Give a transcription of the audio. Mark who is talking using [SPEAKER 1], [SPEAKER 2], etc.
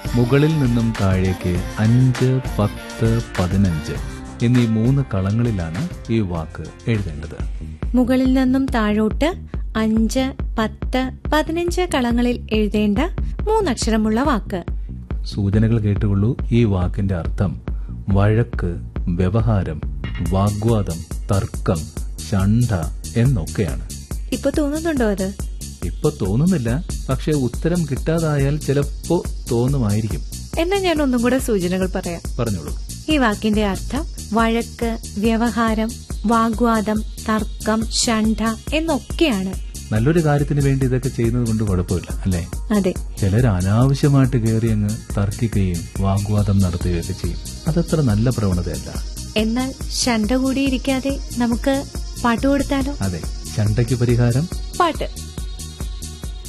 [SPEAKER 1] മുകളിൽ നിന്നും താഴേക്ക് അഞ്ച് പത്ത് പതിനഞ്ച് എന്നീ മൂന്ന് കളങ്ങളിലാണ് ഈ വാക്ക് എഴുതേണ്ടത്
[SPEAKER 2] മുകളിൽ നിന്നും താഴോട്ട് അഞ്ച് പത്ത് പതിനഞ്ച് കളങ്ങളിൽ എഴുതേണ്ട മൂന്നക്ഷരമുള്ള വാക്ക്
[SPEAKER 1] സൂചനകൾ കേട്ടുകൊള്ളൂ ഈ വാക്കിന്റെ അർത്ഥം വഴക്ക് വ്യവഹാരം വാഗ്വാദം തർക്കം ശണ്ഠ എന്നൊക്കെയാണ്
[SPEAKER 2] ഇപ്പൊ തോന്നുന്നുണ്ടോ അത്
[SPEAKER 1] ഇപ്പൊ തോന്നുന്നില്ല പക്ഷെ ഉത്തരം കിട്ടാതായാൽ ചിലപ്പോ തോന്നുമായിരിക്കും
[SPEAKER 2] എന്നാ ഞാൻ ഒന്നും കൂടെ സൂചനകൾ പറയാം
[SPEAKER 1] പറഞ്ഞോളൂ
[SPEAKER 2] ഈ വാക്കിന്റെ അർത്ഥം വഴക്ക് വ്യവഹാരം വാഗ്വാദം തർക്കം ശണ്ഠ എന്നൊക്കെയാണ്
[SPEAKER 1] നല്ലൊരു കാര്യത്തിന് വേണ്ടി ഇതൊക്കെ ചെയ്യുന്നത് കൊണ്ട് കുഴപ്പമില്ല അല്ലേ
[SPEAKER 2] അതെ
[SPEAKER 1] ചിലർ അനാവശ്യമായിട്ട് കയറി അങ്ങ് തർക്കിക്കുകയും വാഗ്വാദം നടത്തുകയൊക്കെ ചെയ്യും അതത്ര നല്ല പ്രവണതയല്ല
[SPEAKER 2] എന്നാൽ ശണ്ട കൂടിയിരിക്കാതെ നമുക്ക് പാട്ട് കൊടുത്താലോ
[SPEAKER 1] അതെ ചണ്ടയ്ക്ക് പരിഹാരം
[SPEAKER 2] പാട്ട്